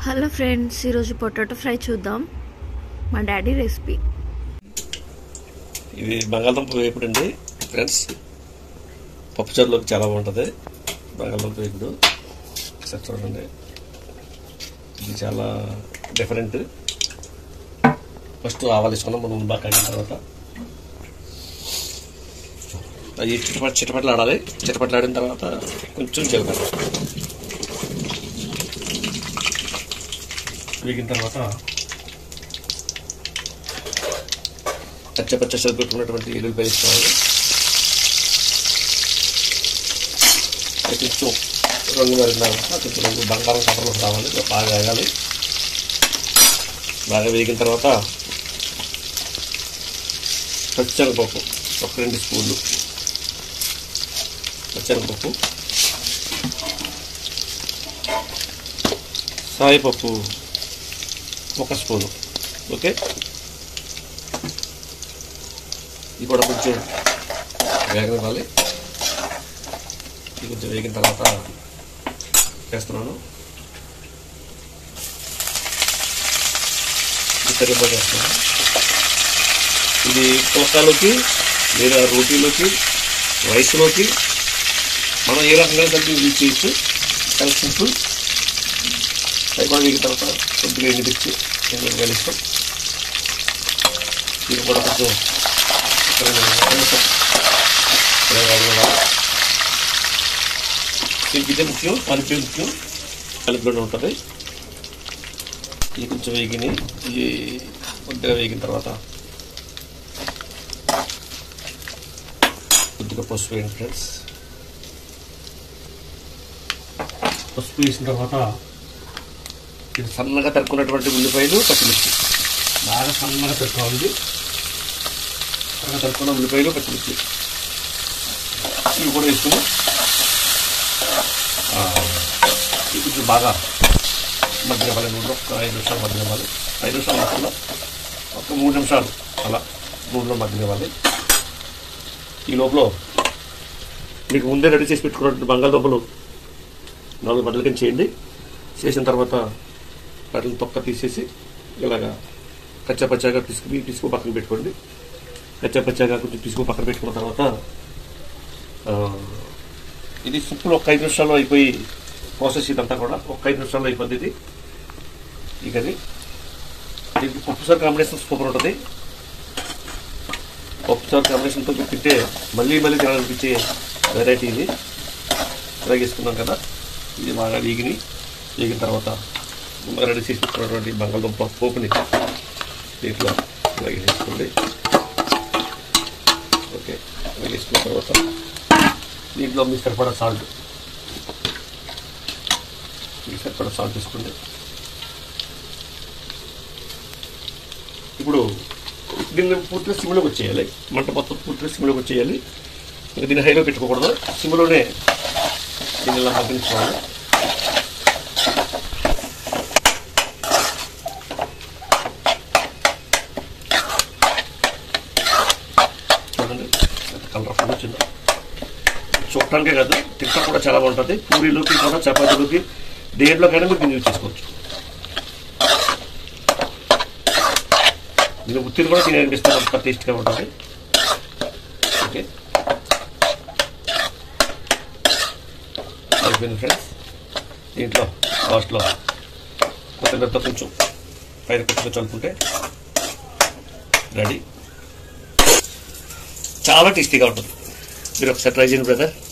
hello friends ఈరోజు potato fry చూద్దాం మా డాడీ రెసిపీ ఇది బంగాళదుంప వేపుడు అండి ఫ్రెండ్స్ పప్పుచారులోకి చాలా బాగుంటుంది బంగాళదుంప వేపుడు ఒకసారి చూడండి ఇది చాలా డిఫరెంట్ ఫస్ట్ ఆవాలు వేసుకున్నాం మనం బాగా కడిగిన తర్వాత అవి చిటపట చిటపట్లు ఆడాలి చిటపట్లు ఆడిన తర్వాత కొంచెం జీలకర్ర వేగిన తర్వాత పచ్చ పచ్చ చదువుకున్నటువంటి ఎల్లుల్లిపాయ వేసుకోవాలి అది కొంచెం రంగు మారిన తర్వాత కొంచెం రంగు బంగారం కలర్లో రావాలి బాగా వేగాలి బాగా వేగిన తర్వాత పచ్చనపప్పు ఒక రెండు స్పూన్లు పచ్చనపప్పు సాయిపప్పు ఒక స్పూను ఓకే ఇది కూడా కొంచెం వేగనివ్వాలి ఇది కొంచెం వేగిన తర్వాత వేస్తున్నాను ఇతర చేస్తున్నాను ఇది పులకాలోకి లేదా రోటీలోకి రైస్లోకి మనం ఏ రకంగా కలిపి యూజ్ చేయొచ్చు చాలా సింపుల్ అవి కూడా వేగిన తర్వాత కొద్దిగా ఎండి తెచ్చి నేను వేలిస్తాం ఇది కూడా కొంచెం దీనికి ఇదే ముఖ్యం కలిపే ముఖ్యం కలిపిలో ఉంటుంది ఇది కొంచెం వేగిని ఇది కొద్దిగా వేగిన తర్వాత కొద్దిగా పసుపు వేయండి ఫ్రెండ్స్ పసుపు వేసిన తర్వాత ఇది సన్నగా తరుక్కున్నటువంటి ఉల్లిపాయలు పచ్చిమిర్చి బాగా సన్నగా తరుక్కోవాలి బాగా తరుక్కున్న ఉల్లిపాయలు పచ్చిమిర్చి ఇవి కూడా వేసుకుని ఇది కొంచెం బాగా మధ్యవ్వాలి నూనెలో ఒక ఐదు నిమిషాలు మధ్యవ్వాలి ఐదు నిమిషాలు కాకుండా ఒక మూడు నిమిషాలు అలా నూనెలో మధ్యవ్వాలి ఈ లోపల మీకు ముందే రెడీ చేసి పెట్టుకున్నటువంటి బంగాళదుంపలు నాలుగు బట్టల కింద చేయండి చేసిన తర్వాత వాటిని తొక్క తీసేసి ఇలాగా కచ్చా పచ్చాగా పిసుకు పిసుకు పక్కన పెట్టుకోండి కచ్చా పచ్చాగా కొంచెం పిసుకు పక్కన పెట్టుకున్న తర్వాత ఆ, ఇది సింపుల్ ఒక ఐదు నిమిషాల్లో అయిపోయి ప్రాసెస్ ఇదంతా కూడా ఒక ఐదు నిమిషాల్లో అయిపోద్ది ఇది ఈ కర్రీ దీనికి పప్పుసారి కాంబినేషన్ సూపర్ ఉంటుంది పప్పుసారి కాంబినేషన్తో తింటే మళ్ళీ మళ్ళీ తినాలనిపించే వెరైటీ ఇది ఫ్రై చేసుకున్నాం కదా ఇది బాగా వేగిని వేగిన తర్వాత ముందుగా రెడీ చేసి పెట్టుకున్నటువంటి బంగాళదుంప పోపుని దీంట్లో అలాగే వేసుకోండి ఓకే అలాగే వేసుకున్న తర్వాత దీంట్లో మీ సరిపడా సాల్ట్ మీ సరిపడా సాల్ట్ తీసుకోండి ఇప్పుడు దీన్ని పూర్తిగా సిమ్లోకి వచ్చేయాలి మంట మొత్తం పూర్తిగా సిమ్లోకి వచ్చేయాలి ఇంకా దీన్ని హైలో పెట్టుకోకూడదు సిమ్లోనే దీన్ని ఇలా మగ్గించుకోవాలి చూడండి కలర్ఫుల్ వచ్చింది చూడటానికే కాదు తింటా కూడా చాలా బాగుంటుంది పూరీలోకి కూడా చపాతీలోకి దేంట్లోకైనా మీరు దీన్ని యూజ్ చేసుకోవచ్చు దీని ఉత్తిని కూడా తినే అనిపిస్తుంది అంత టేస్ట్గా ఉంటుంది ఓకే అయిపోయింది ఫ్రెండ్స్ దీంట్లో లాస్ట్లో కొత్తిమీరతో కొంచెం పైన కొద్దిగా చల్లుకుంటే రెడీ చాలా టేస్టీగా ఉంటుంది మీరు ఒకసారి ట్రై చేయండి బ్రదర్